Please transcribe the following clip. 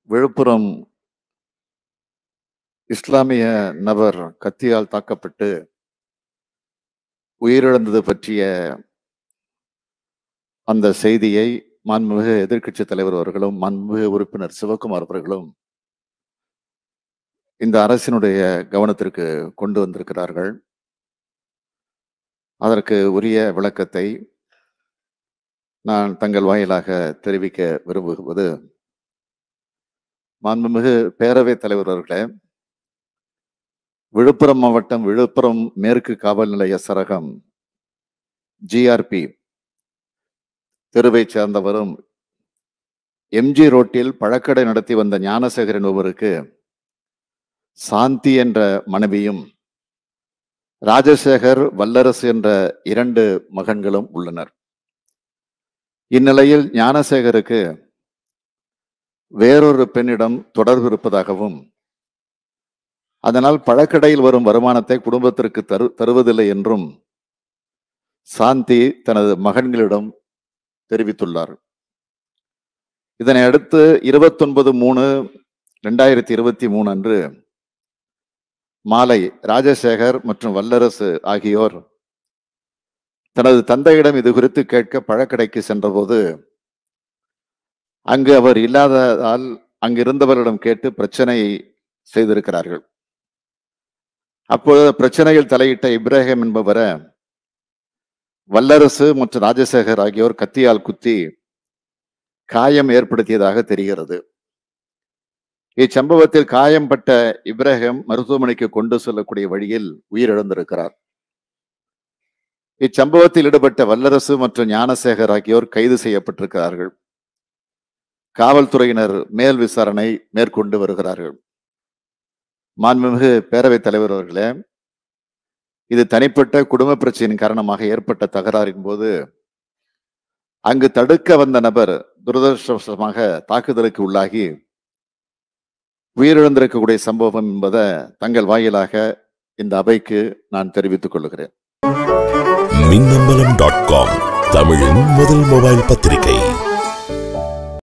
விழுப்புரம் இஸ்லாமிய நபர் கத்தியால் தாக்கப்பட்டு உயிரிழந்தது பற்றிய அந்த செய்தியை மாண்புமிகு எதிர்க்கட்சி தலைவர் அவர்களும் மாண்புமிகு உறுப்பினர் சிவகுமார் அவர்களும் இந்த அரசினுடைய கவனத்திற்கு கொண்டு வந்திருக்கிறார்கள் அதற்கு உரிய விளக்கத்தை நான் தங்கள் வாயிலாக தெரிவிக்க விரும்புவது மாண்புமிகு பேரவைத் தலைவர் அவர்களே விழுப்புரம் மாவட்டம் விழுப்புரம் மேற்கு காவல் நிலைய சரகம் ஜிஆர்பி தெருவை சேர்ந்தவரும் எம்ஜி ரோட்டில் பழக்கடை நடத்தி வந்த ஞானசேகர் என்பவருக்கு சாந்தி என்ற மனைவியும் ராஜசேகர் வல்லரசு என்ற இரண்டு மகன்களும் உள்ளனர் இந்நிலையில் ஞானசேகருக்கு வேறொரு பெண்ணிடம் தொடர்பு இருப்பதாகவும் அதனால் பழக்கடையில் வரும் வருமானத்தை குடும்பத்திற்கு தரு தருவதில்லை என்றும் சாந்தி தனது மகன்களிடம் தெரிவித்துள்ளார் இதனை அடுத்து இருபத்தொன்பது மூணு ரெண்டாயிரத்தி இருபத்தி மூணு அன்று மாலை ராஜசேகர் மற்றும் வல்லரசு ஆகியோர் தனது தந்தையிடம் இது குறித்து கேட்க பழக்கடைக்கு சென்றபோது அங்கு அவர் இல்லாததால் அங்கிருந்தவரிடம் கேட்டு பிரச்சனை செய்திருக்கிறார்கள் அப்பொழுது பிரச்சனையில் தலையிட்ட இப்ராஹிம் என்பவரை வல்லரசு மற்றும் ராஜசேகர் ஆகியோர் கத்தியால் குத்தி காயம் ஏற்படுத்தியதாக தெரிகிறது இச்சம்பவத்தில் காயம்பட்ட இப்ராஹிம் மருத்துவமனைக்கு கொண்டு செல்லக்கூடிய வழியில் உயிரிழந்திருக்கிறார் இச்சம்பவத்தில் ஈடுபட்ட வல்லரசு மற்றும் ஞானசேகர் ஆகியோர் கைது செய்யப்பட்டிருக்கிறார்கள் காவல்துறையினர் மேல் விசாரணை மேற்கொண்டு வருகிறார்கள் மாண்புமிகு பேரவைத் தலைவர் அவர்களே இது தனிப்பட்ட குடும்ப பிரச்சனையின் காரணமாக ஏற்பட்ட தகராறின் போது அங்கு தடுக்க வந்த நபர் துரதிருஷ்டவசமாக தாக்குதலுக்கு உள்ளாகி உயிரிழந்திருக்கக்கூடிய சம்பவம் என்பதை தங்கள் வாயிலாக இந்த அவைக்கு நான் தெரிவித்துக் கொள்கிறேன் மின்னம்பலம் டாட் காம் தமிழின் முதல் மொபைல் பத்திரிகை